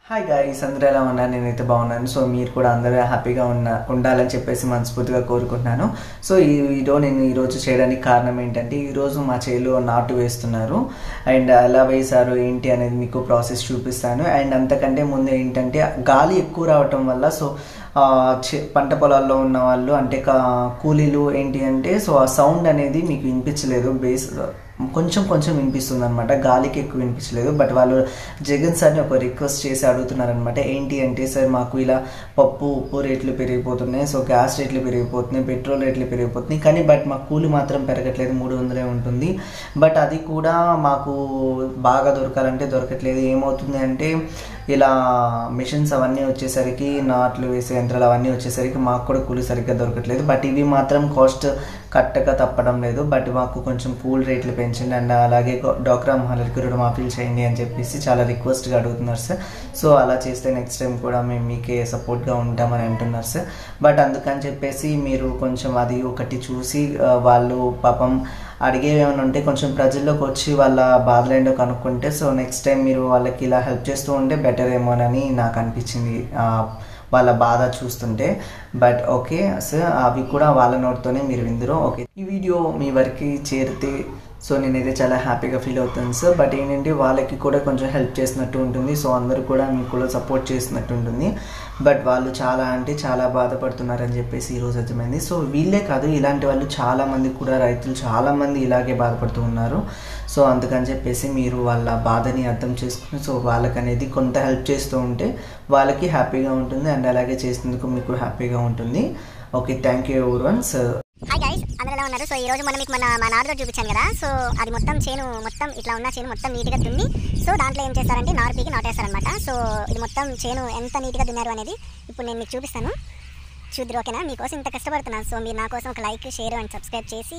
Hi guys అందరూ ఎలా ఉన్నారు నేనైతే బాగున్నాను సో మీరు కూడా అందరూ హ్యాపీగా ఉన్న ఉండాలని చెప్పేసి మనస్ఫూర్తిగా కోరుకుంటున్నాను సో ఈ వీడియో నేను ఈరోజు చేయడానికి కారణం ఏంటంటే ఈరోజు మా చేలో నాటు వేస్తున్నారు అండ్ ఎలా వేశారు ఏంటి అనేది మీకు ప్రాసెస్ చూపిస్తాను అండ్ అంతకంటే ముందు ఏంటంటే గాలి ఎక్కువ రావటం వల్ల సో ఆ, చే- పంట పొలాల్లో ఉన్న వాళ్ళు అంటే కా- కూలీలు ఏంటి అంటే సో ఆ సౌండ్ అనేది మీకు వినిపించలేదు బేస్ కొంచెం కొంచెం వినిపిస్తుంది అనమాట గాలికి ఎక్కువ వినిపించలేదు బట్ వాళ్ళు జగన్ సార్ని ఒక రిక్వెస్ట్ చేసి అడుగుతున్నారనమాట ఏంటి అంటే సార్ మాకు ఇలా పప్పు ఉప్పు రేట్లు పెరిగిపోతున్నాయి సో గ్యాస్ రేట్లు పెరిగిపోతున్నాయి పెట్రోల్ రేట్లు పెరిగిపోతున్నాయి కానీ బట్ మా కూలి మాత్రం పెరగట్లేదు మూడు వందలే ఉంటుంది బట్ అది కూడా మాకు బాగా దొరకాలంటే దొరకట్లేదు ఏమవుతుంది అంటే ఇలా మిషన్స్ అవన్నీ వచ్చేసరికి నాట్లు వేసే యంత్రాలు అవన్నీ వచ్చేసరికి మాకు కూడా కూలి సరిగ్గా దొరకట్లేదు బట్ ఇవి మాత్రం కాస్ట్ కట్టక తప్పడం లేదు బట్ మాకు కొంచెం కూల్ రేట్లు పెంచండి అండ్ అలాగే గో- డోక్రా మహిళలకు రుణమాఫీలు చేయండి అని చెప్పేసి చాలా రిక్వెస్ట్గా అడుగుతున్నారు సార్ సో అలా చేస్తే నెక్స్ట్ టైం కూడా మేము మీకే సపోర్ట్గా ఉంటామని అంటున్నారు సార్ బట్ అందుకని చెప్పేసి మీరు కొంచెం అది ఒకటి చూసి ఆ, వాళ్ళు పాపం అడిగేవి ఏమైనా ఉంటే కొంచెం ప్రజల్లోకి వచ్చి వాళ్ళ బాధలు ఏంటో కనుక్కుంటే సో నెక్స్ట్ టైం మీరు వాళ్ళకి ఇలా హెల్ప్ చేస్తూ ఉంటే బెటర్ ఏమోనని నాకు అనిపించింది ఆ, వాళ్ళ బాధ చూస్తుంటే బట్ ఓకే సార్ అవి కూడా వాళ్ళ నోట్తోనే మీరు విందరు ఓకే ఈ వీడియో మీ వరకు చేరితే సో నేనైతే చాలా హ్యాపీగా ఫీల్ అవుతాను సార్ బట్ ఏంటంటే వాళ్ళకి కూడా కొంచెం హెల్ప్ చేసినట్టు ఉంటుంది సో అందరూ కూడా మీకు కూడా సపోర్ట్ చేసినట్టు ఉంటుంది బట్ వాళ్ళు చాలా అంటే చాలా బాధపడుతున్నారని చెప్పేసి ఈరోజు అర్థమైంది సో వీళ్ళే కాదు ఇలాంటి వాళ్ళు చాలా మంది కూడా రైతులు చాలా మంది ఇలాగే బాధపడుతూ ఉన్నారు సో అందుకని చెప్పేసి మీరు వాళ్ళ బాధని అర్థం చేసుకుని సో వాళ్ళకి అనేది కొంత హెల్ప్ చేస్తూ ఉంటే వాళ్ళకి హ్యాపీగా ఉంటుంది అండ్ అలాగే చేసినందుకు మీకు హ్యాపీగా ఉంటుంది ఓకే థ్యాంక్ యూ ఎవరి వన్ సార్ హాయ్ గైస్ అందరూ ఎలా ఉన్నారు సో ఈ రోజు మనం మీకు మన మా నారుతో చూపించాను కదా సో అది మొత్తం చేను మొత్తం ఇట్లా ఉన్న చేను మొత్తం నీట్గా దున్ని సో దాంట్లో ఏం చేస్తారంటే నారు పీకి నాటేస్తారనమాట సో ఇది మొత్తం చేను ఎంత నీట్గా దున్నారు అనేది ఇప్పుడు నేను మీకు చూపిస్తాను చూద్దరు ఓకేనా మీకోసం ఇంత కష్టపడుతున్నాను సో మీరు నా కోసం ఒక లైక్ షేర్ అండ్ సబ్స్క్రైబ్ చేసి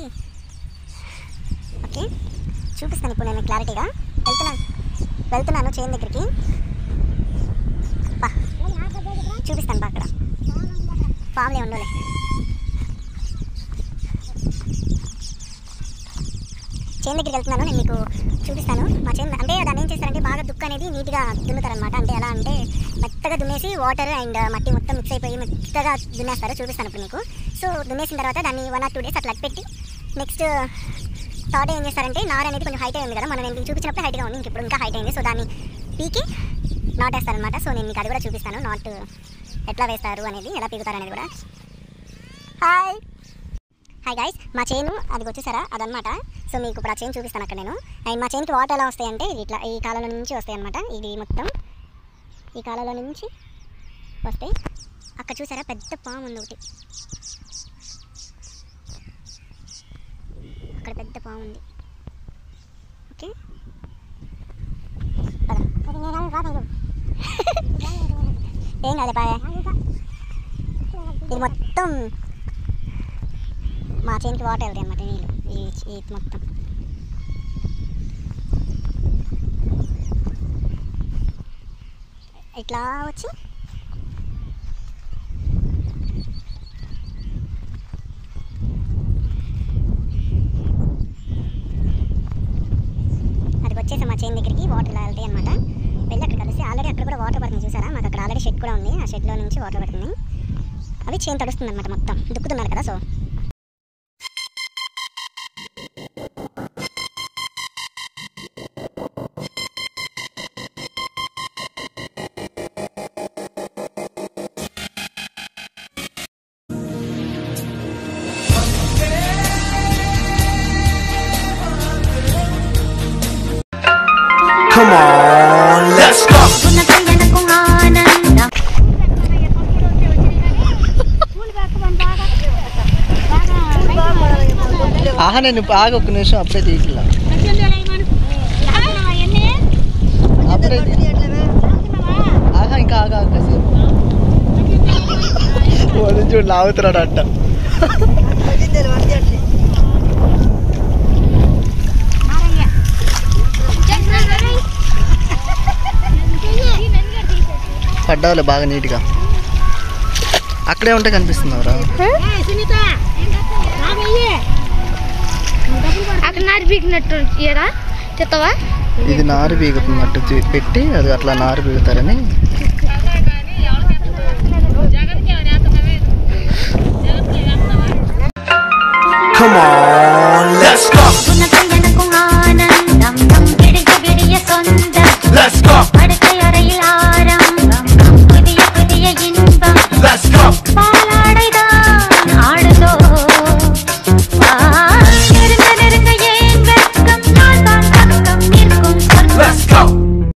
ఓకే చూపిస్తాను ఇప్పుడు నేను క్లారిటీగా వెళ్తున్నాను వెళ్తున్నాను చేను దగ్గరికి బా చూపిస్తాను బా అక్కడ ఫామ్లే ఉండలే చేను దగ్గరికి వెళ్తున్నాను నేను మీకు చూపిస్తాను మా చేను అంటే దాన్ని ఏం చేస్తారంటే బాగా దుక్కు అనేది నీట్గా దున్నుతారనమాట అంటే ఎలా అంటే మెత్తగా దున్నేసి వాటర్ అండ్ మట్టి మొత్తం మిక్స్ అయిపోయి మెత్తగా దున్నేస్తారు చూపిస్తాను ఇప్పుడు మీకు సో దున్నేసిన తర్వాత దాన్ని వన్ ఆర్ టూ డేస్ అట్లా పెట్టి నెక్స్ట్ థర్డ్ ఏం చేస్తారంటే నార్ అనేది కొంచెం హైట్ అయింది కదా మనం నేను మీకు చూపించినప్పుడు హైట్గా ఉంది ఇంక ఇప్పుడు ఇంకా హైట్ అయింది సో దాన్ని పీకి నాటేస్తారనమాట సో నేను మీకు అది కూడా చూపిస్తాను నాట్ ఎట్లా వేస్తారు అనేది ఎలా పీకుతారు అనేది కూడా హాయ్ హాయ్ గైస్ మా చైన్ అది వచ్చేసారా అదనమాట సో మీకు ఇప్పుడు ఆ చైన్ చూపిస్తాను అక్కడ నేను అండ్ మా చైన్కి వాటర్ ఎలా వస్తాయంటే ఇది ఇట్లా ఈ కాలంలో నుంచి వస్తాయి అనమాట ఇది మొత్తం ఈ కాలంలో నుంచి వస్తాయి అక్కడ చూసారా పెద్ద పాము ఉంది ఒకటి అక్కడ పెద్ద పాము ఉంది ఓకే పద. ఏం కాదు బాయ్ ఇది మొత్తం మా చేనికి వాటర్ వెళ్తాయి అన్నమాట నీళ్ళు ఈ ఈ మొత్తం ఇట్లా వచ్చి అది వచ్చేసి మా చేను దగ్గరికి వాటర్ ఇలా వెళ్తాయి అనమాట వెళ్ళి అక్కడ కలిసి ఆల్రెడీ అక్కడ కూడా వాటర్ పడుతుంది చూసారా మాకు అక్కడ ఆల్రెడీ షెడ్ కూడా ఉంది ఆ షెడ్లో నుంచి వాటర్ పడుతుంది అవి చేను తడుస్తుంది అనమాట మొత్తం దుక్కుతున్నారు కదా so Come on, let's go. ఆహా నేను ఆగ ఒక నిమిషం అప్పుడే తీయట్లా అప్పుడే ఆహా ఇంకా ఆగా కాసేపు వాడు చూడు లాగుతున్నాడు అంట పడ్డావులే బాగా నీట్గా అక్కడే ఉంటే కనిపిస్తున్నావురా అక్కడ నాటి పీకినట్టు ఇయరా చెత్తవా ఇది నారు బీగుతున్నట్టు చూ- పెట్టి అది అట్లా నారు బీగుతారని Come on, let's go. உனக்கு ஆனந்தம் நம் விடிய விடிய சொந்தம் Let's go. படுக்கை அறையில் ஆரம்பம் புதிய புதிய இன்பம் Let's go. பாலாடைதான் ஆடுதோ வா, நெருங்க நெருங்க ஏன் வெட்கம் நான் தான் பக்கம் நிற்கும் சொர்க்கம் Let's go.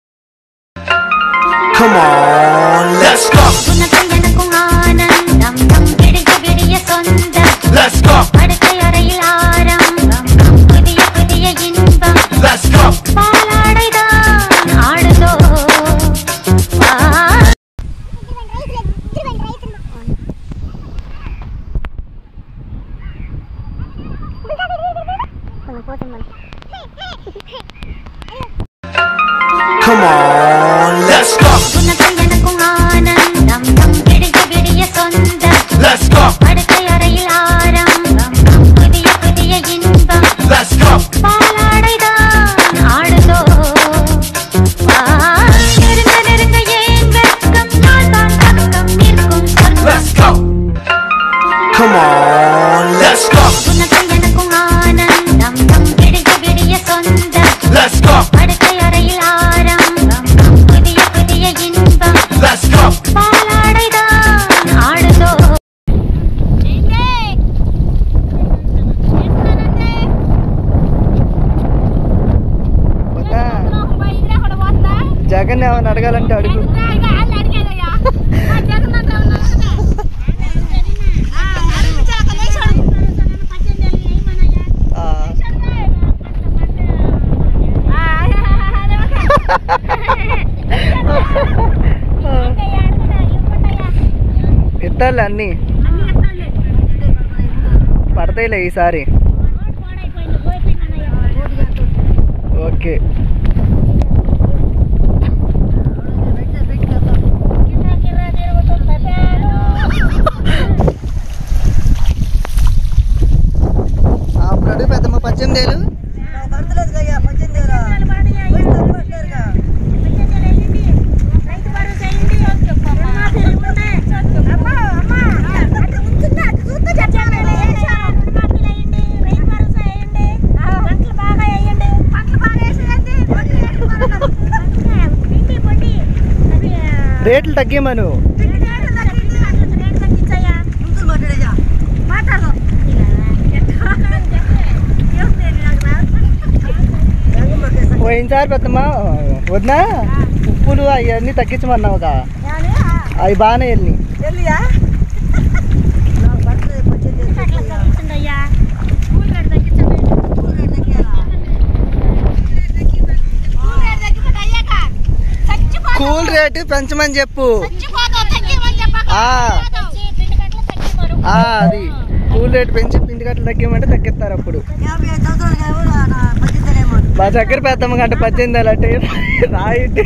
Come on, let's go. உனக்கு எனக்கும் ஆனந்தம் நம் விடிய விடிய சொந்தம் Let's go. படுக்கை அறையில் ஆரம்பம் புதிய புதிய இன்பம் Let's go. பாலாடைதான் ஆடுதோ வா Come on, let's go. உனக்கு எனக்கும் ஆனந்தம் நம் விடிய விடிய சொந்தம் Let's go. படுக்கை அறையில் ஆரம்பம் புதிய புதிய இன்பம் Let's go. பாலாடைதான் ஆடுதோ வா, நெருங்க நெருங்க ஏன் வெட்கம் நான் தான் பக்கம் நிற்கும் சொர்க்கம் Let's go. Come on, let's go. உனக்கு எனக்கும் ஆனந்தம் நம் விடிய விடிய சொந்தம் Let's go. படுக்கை அறையில் ஆரம்பம் புதிய புதிய இன்பம் Let's go. பாலாடைதான் ஆடுதோ జగన్ ఏమైనా అడగాలంటే అడుగు ఆ, ఇస్తాలే అన్ని పడతాయిలే ఈసారి ఓకే అప్పుడు అడుగు పెద్దమ్మ పద్దెనిమిది ఏళ్ళు రేట్లు తగ్గిమను పోయినసారి పెద్దమ్మ వదినా ఉప్పులు అవన్నీ తగ్గించమన్నావుగా అవి బాగానే వెళ్ళి కూల్ రేటు పెంచమని చెప్పు ఆ, ఆ, అది కూల్ రేటు పెంచి పిండి గట్టలు తగ్గిమంటే తగ్గిస్తారు అప్పుడు మా చక్కెర పెద్దమ్మ గంట పద్దెనిమిది వేలు అంటే రాయిటి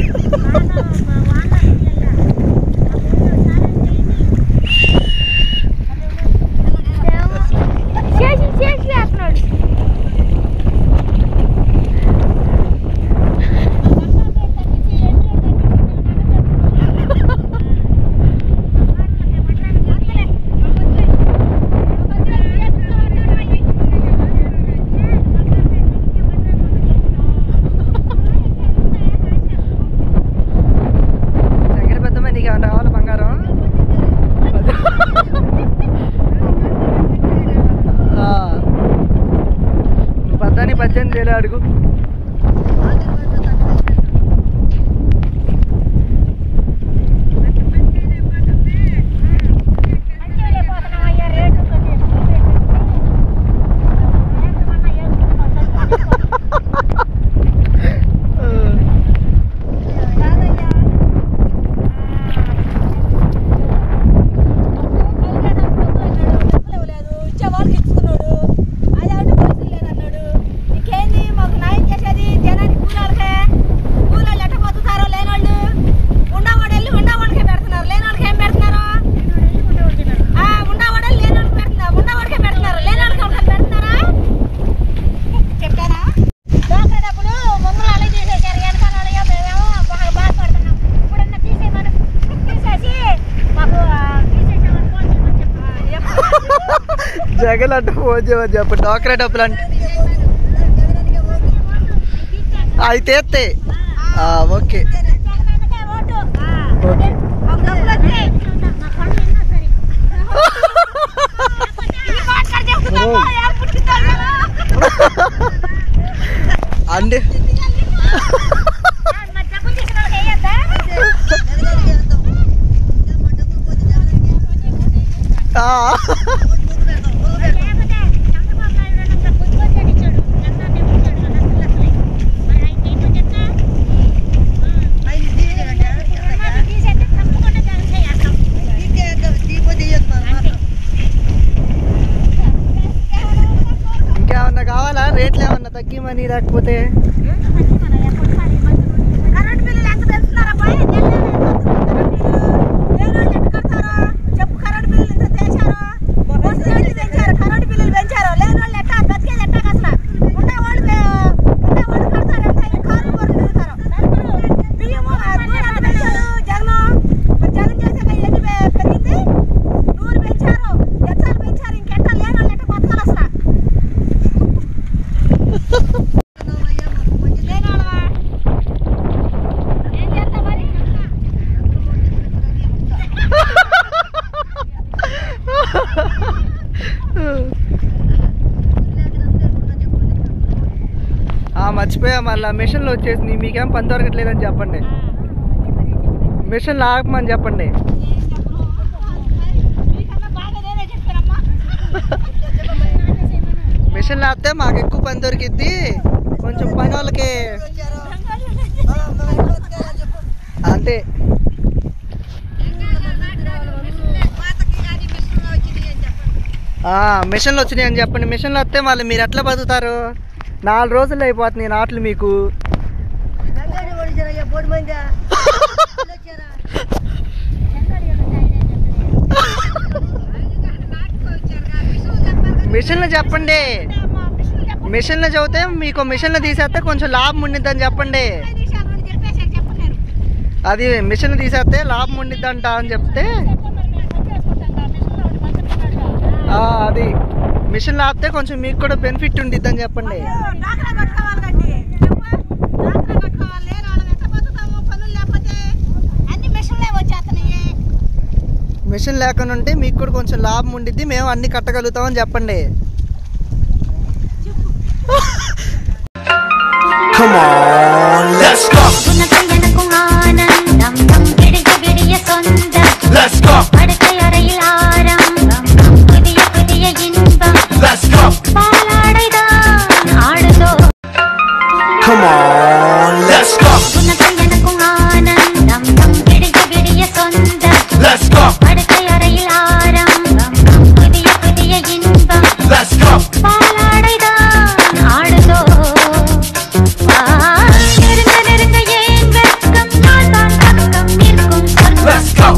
జగన్ అంటే ఫోన్ చేయమని చెప్పు డాక్టరే డబ్బులు అంటే అయితే ఎత్తే. ఆ, ఓకే ఓకే అండి ఆ, ఇంకేమన్నా కావాలా రేట్లు ఏమన్నా తగ్గిమని లేకపోతే కరెంట్ బిల్లులు ఎంత పెంచుతున్నారా బాయ్? నెల నెల ఎంత కడతారు? చెప్పు కరెంట్ బిల్లులు ఎంత పెంచారు? వస్తు ఏంటి పెంచారు? కరెంట్ బిల్లులు పెంచారు. లేని వాళ్ళు ఎట్టా? బతికేది ఎట్టాగ అసలు? ఉండేవాళ్ళు పే- ఉండేవాళ్ళు కడతారు ఎంత? ఈ కారు బోర్లు తిరుగుతారు. బియ్యము, ఆ, నూనె ఎంత పెంచారు? జగను? మరి జగన్ చేశాక ఎన్ని పె- పెరిగింది? నూనె పెంచారు, ఎచ్చాలు పెంచారు. ఇంకెట్టా లేని వాళ్ళు ఎట్టా బతకాలి అసలు? లేని వాళ్ళవా? ఏం చేస్తావు మరి? ఆ మర్చిపోయా మళ్ళీ మిషన్లో వచ్చేసింది మీకేం పని దొరకట్లేదని చెప్పండి మిషన్ ఆపమని చెప్పండి మీకన్నా బాగా నేనే చెప్తానమ్మా. మిషన్ లేకపోతే మాకు ఎక్కువ పని దొరికిద్ది కొంచెం పని వాళ్ళకి అంతే ఆ, మిషన్లు వచ్చినాయి అని చెప్పండి మిషన్లు వస్తే మళ్ళీ మీరు ఎట్లా బతుకుతారు నాలుగు రోజుల్లో అయిపోతుంది ఈ నాట్లు మీకు మిషన్లు చెప్పండి మిషన్లు చెబితే మీకు మిషన్లు తీసేస్తే కొంచెం లాభం ఉండిద్దని చెప్పండి అది మిషన్ తీసేస్తే లాభం ఉండిద్దంట అని చెప్తే ఆ, అది మిషన్ లాపితే కొంచెం మీకు కూడా బెనిఫిట్ ఉండిద్దని చెప్పండి డాక్రా కట్టుకోవాలి కండి చెప్పు డాక్రా కట్టుకోవాలి లేని వాళ్ళం ఎట్లా బతుకుతాము పనులు లేకపోతే అన్ని మిషన్లే వచ్చేస్తున్నాయి మిషన్ లేకుండా ఉంటే మీకు కూడా కొంచెం లాభం ఉండిద్ది మేము అన్ని కట్టగలుగుతామని చెప్పండి Come on, let's go, உனக்கு ஆனந்தம் நம் விடிய விடிய சொந்தம் let's go, படுக்கை அறையில் ஆரம்பம் புதிய புதிய இன்பம் let's go. பாலாடைதான் ஆடுதோ Come on, let's go, உனக்கு எனக்கும் ஆனந்தம் நம் விடிய விடிய சொந்தம் let's go, படுக்கை அறையில் ஆரம்பம் புதிய புதிய இன்பம் let's go. பாலாடைதான் ஆடுதோ ஆ, நெருங்க நெருங்க ஏன் வெட்கம் நான் தான் பக்கம் நிற்கும் சொர்க்கம் Let's go.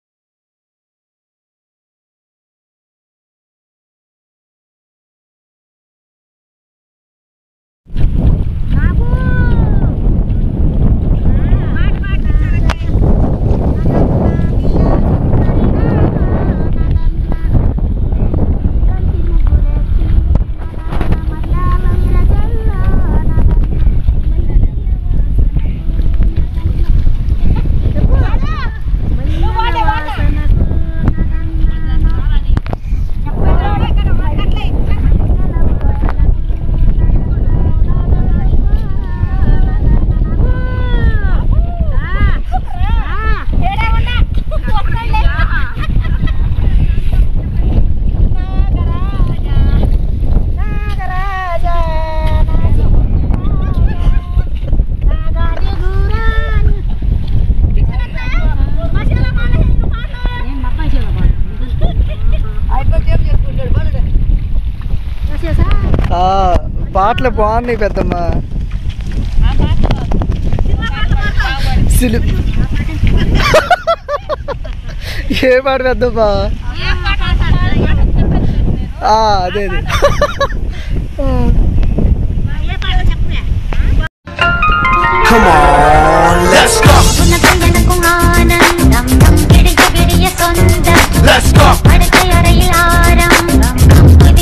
ఆ, పాటలు బాగున్నాయి పెద్దమ్మ సిలి ఏ పాట పెద్దమ్మ ఆ, అదే అదే Come on, let's go, உனக்கும் எனக்கும் ஆனந்தம் நம் விடிய விடிய சொந்தம் let's go, படுக்கை அறையில் ஆரம்பம் புதிய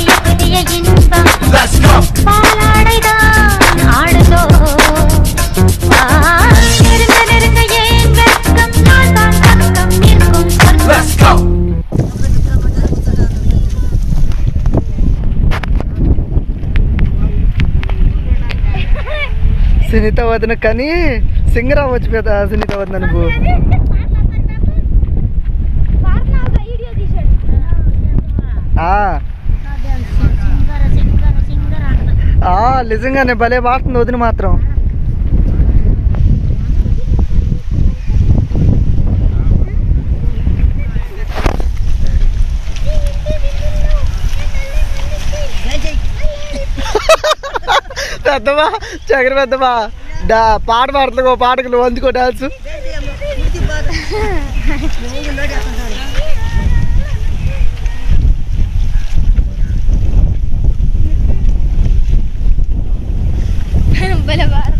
సునీత వదిన కానీ సింగర్ అవ్వచ్చు పెద్ద సునీత వదిన నువ్వు ఆ, ఆ, నిజంగానే భలే పాడుతుంది వదిన మాత్రం పెద్దవా చక్ర పెద్దవా డా పాట పాడుతుంది ఓ పాటకు నువ్వు అందుకో డాన్స్ భలే బాగా